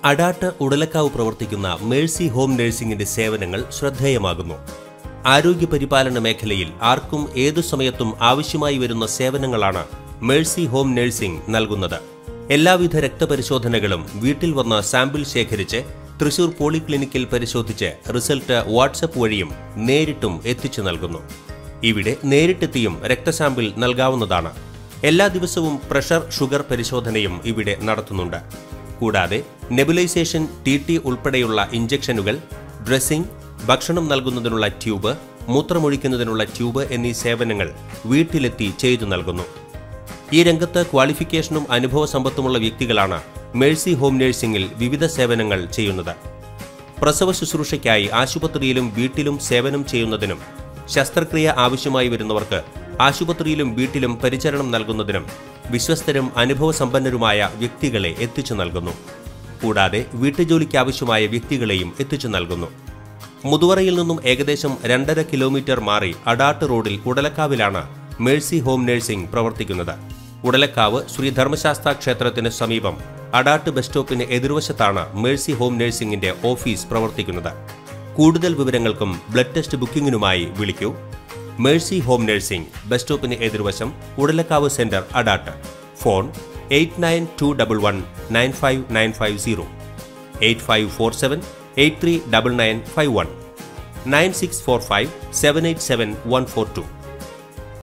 അടാട്ട് ഉടലക്കാവ് പ്രവർത്തിക്കുന്ന Mercy home നഴ്സിംഗിന്റെ സേവനങ്ങൾ ശ്രദ്ധേയമാകുന്നു ആരോഗ്യ പരിപാലന മേഖലയിൽ ആർക്കും ഏതു സമയത്തും ആവശ്യമായി വരുന്ന സേവനങ്ങളാണ് മേഴ്സി ഹോം നഴ്സിംഗ് നൽകുന്നത് എല്ലാവിധ രക്തപരിശോധനകളും വീട്ടിൽ വന്ന് സാമ്പിൾ ശേഖരിച്ച് തൃശൂർ പോളിക്ലിനിക്കിൽ പരിശോധിച്ച് റിസൾട്ട് വാട്സപ്പ് വഴിയും നേരിട്ടും എത്തിച്ചു നൽകുന്നു ഇവിടെ നേരിട്ടെത്തിയും രക്തസാമ്പിൾ നൽകാവുന്നതാണ് എല്ലാ ദിവസവും പ്രഷർ ഷുഗർ പരിശോധനയും ഇവിടെ നടത്തുന്നുണ്ട് കൂടാതെ നെബുലൈസേഷൻ ടി ടി ഉൾപ്പെടെയുള്ള ഇഞ്ചക്ഷനുകൾ ഡ്രസ്സിംഗ് ഭക്ഷണം നൽകുന്നതിനുള്ള ട്യൂബ് മൂത്രമൊഴിക്കുന്നതിനുള്ള ട്യൂബ് എന്നീ സേവനങ്ങൾ വീട്ടിലെത്തി ചെയ്തു നൽകുന്നു ഈ രംഗത്ത് ക്വാളിഫിക്കേഷനും അനുഭവ സമ്പത്തുമുള്ള വ്യക്തികളാണ് മേഴ്സി ഹോം നഴ്സിംഗിൽ വിവിധ സേവനങ്ങൾ ചെയ്യുന്നത് പ്രസവ ശുശ്രൂഷയ്ക്കായി ആശുപത്രിയിലും വീട്ടിലും സേവനം ചെയ്യുന്നതിനും ശസ്ത്രക്രിയ ആവശ്യമായി വരുന്നവർക്ക് ആശുപത്രിയിലും വീട്ടിലും പരിചരണം നൽകുന്നതിനും വിശ്വസ്തരും അനുഭവസമ്പന്നരുമായ വ്യക്തികളെ എത്തിച്ചു നൽകുന്നു കൂടാതെ വീട്ടുജോലിക്ക് ആവശ്യമായ വ്യക്തികളെയും എത്തിച്ചു നൽകുന്നു മുതുവറയിൽ നിന്നും ഏകദേശം രണ്ടര കിലോമീറ്റർ മാറി അടാട്ട് റോഡിൽ ഉടലക്കാവിലാണ് മേഴ്സി ഹോം നഴ്സിംഗ് പ്രവർത്തിക്കുന്നത് ഉടലക്കാവ് ശ്രീ ധർമ്മശാസ്ത്ര ക്ഷേത്രത്തിന് സമീപം അടാട്ട് ബസ് സ്റ്റോപ്പിന് എതിർവശത്താണ് മേഴ്സി ഹോം നഴ്സിംഗിന്റെ ഓഫീസ് പ്രവർത്തിക്കുന്നത് കൂടുതൽ വിവരങ്ങൾക്കും ബ്ലഡ് ടെസ്റ്റ് ബുക്കിംഗിനുമായി വിളിക്കൂ മേഴ്സി ഹോം നഴ്സിംഗ് ബസ് സ്റ്റോപ്പിന് എതിർവശം Udalakkavu centre Adat phone eight nine two double one nine five nine five zero eight five four seven eight three double nine five one nine six four five seven eight seven one four to